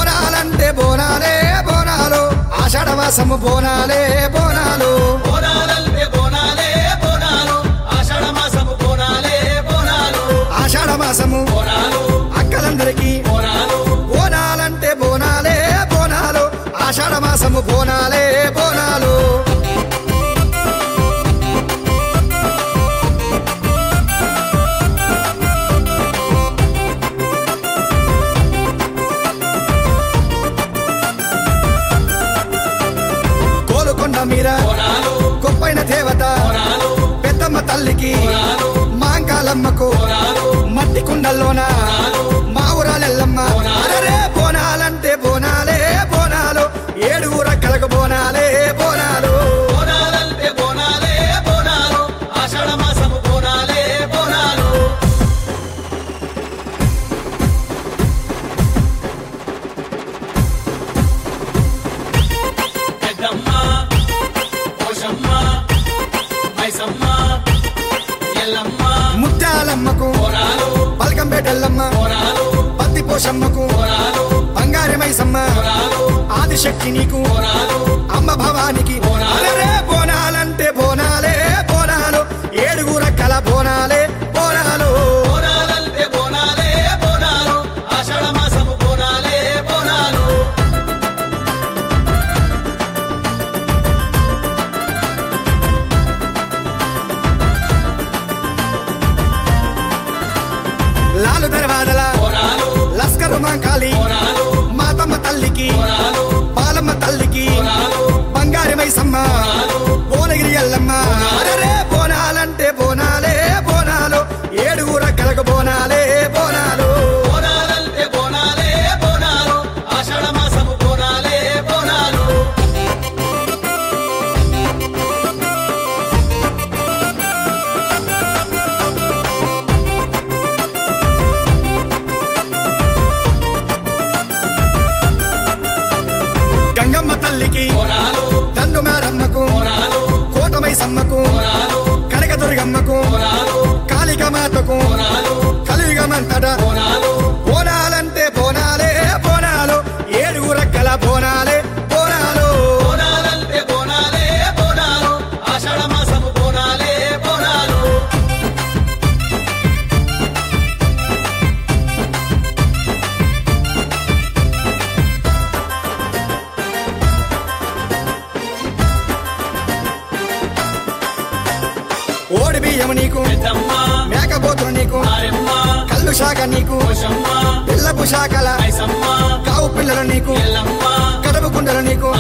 బోనాలంటే బోనాలే బోనాలు ఆషాఢ మాసము బోనాలే బోనాలు బోనాలంటే బోనాలే బోనాలు ఆషాఢ మాసము బోనాలే బోనాలు ఆషాఢ మాసము బోనాలు అక్కలందరికీ బోనాలు బోనాలంటే బోనాలే బోనాలు ఆషాఢ మాసము బోనాలే బోనాలు కోలుకొండ మీర బోనాలు గొప్పైన దేవత బోనాలు పెద్దమ్మ తల్లికి బోనాలు మాంకాలమ్మకు బోనాలు మట్టి కుండల్లోన మా ఊరాలెల్లమ్మ అరరే బోనాలంటే బోనాలే బోనాలు ఏడుగు రక్కలకు బోనాలే బోనాలు బోనాలంటే బోనాలే బోనాలు ఆషాఢ మాసము బోనాలే బోనాలు పెద్దమ్మ పోషమ్మ మైసమ్మ ఎల్లమ్మ ముత్యాలమ్మకు బోనాలు పలకంపేటెల్లమ్మ బోనాలు పత్తి పోషమ్మకు బోనాలు బంగారి మైసమ్మ బోనాలు ఆదిశక్తి నీకు బోనాలు అమ్మ భవానికి బోనాలు. అరరే బోనాలంటే బోనాలే బోనాలు ఏడుగు రక్కల బోనాలే బోనాలు బోనాలంటే బోనాలే బోనాలు ఆషాఢ మాసము బోనాలే బోనాలు లాలు దర్వాదల బోనాలు లస్కరు మాంకాలి బోనాలు మాతమ్మ తల్లికి బోనాలు పాలమ్మ తల్లికి బోనాలు బంగారి మైసమ్మ భువనగిరి ఎల్లమ్మ అరరే బోనాలంటే బోనాలే బోనాలు ఏడుగు రక్కలకు బోనాలే బోనాలు బోనాలంటే బోనాలే బోనాలు ఆషాఢ మాసము బోనాలే బోనాలు గంగమ్మ తల్లికి బోనాలు దండు మేరమ్మకు బోనాలు కోటమై సమ్మకు బోనాలు కనకదుర్గమ్మకు బోనాలు కాళికమాతకు బోనాలు కలియుగమంతట బోనాలు బోనాలంటే బోనాలే బోనాలు ఏడుగు రక్కల బోనాలే బోనాలు బోనాలంటే బోనాలే బోనాలు ఆషాఢ మాసము బోనాలే బోనాలు ఓడి బియ్యము నీకు పెద్దమ్మ మేకపోతులు నీకు మారెమ్మ కళ్ళు శాఖ నీకు పోషమ్మ పిల్లపు శాఖల మైసమ్మ కావు పిల్లలు నీకు ఎల్లమ్మ కడుపు కుండలు నీకు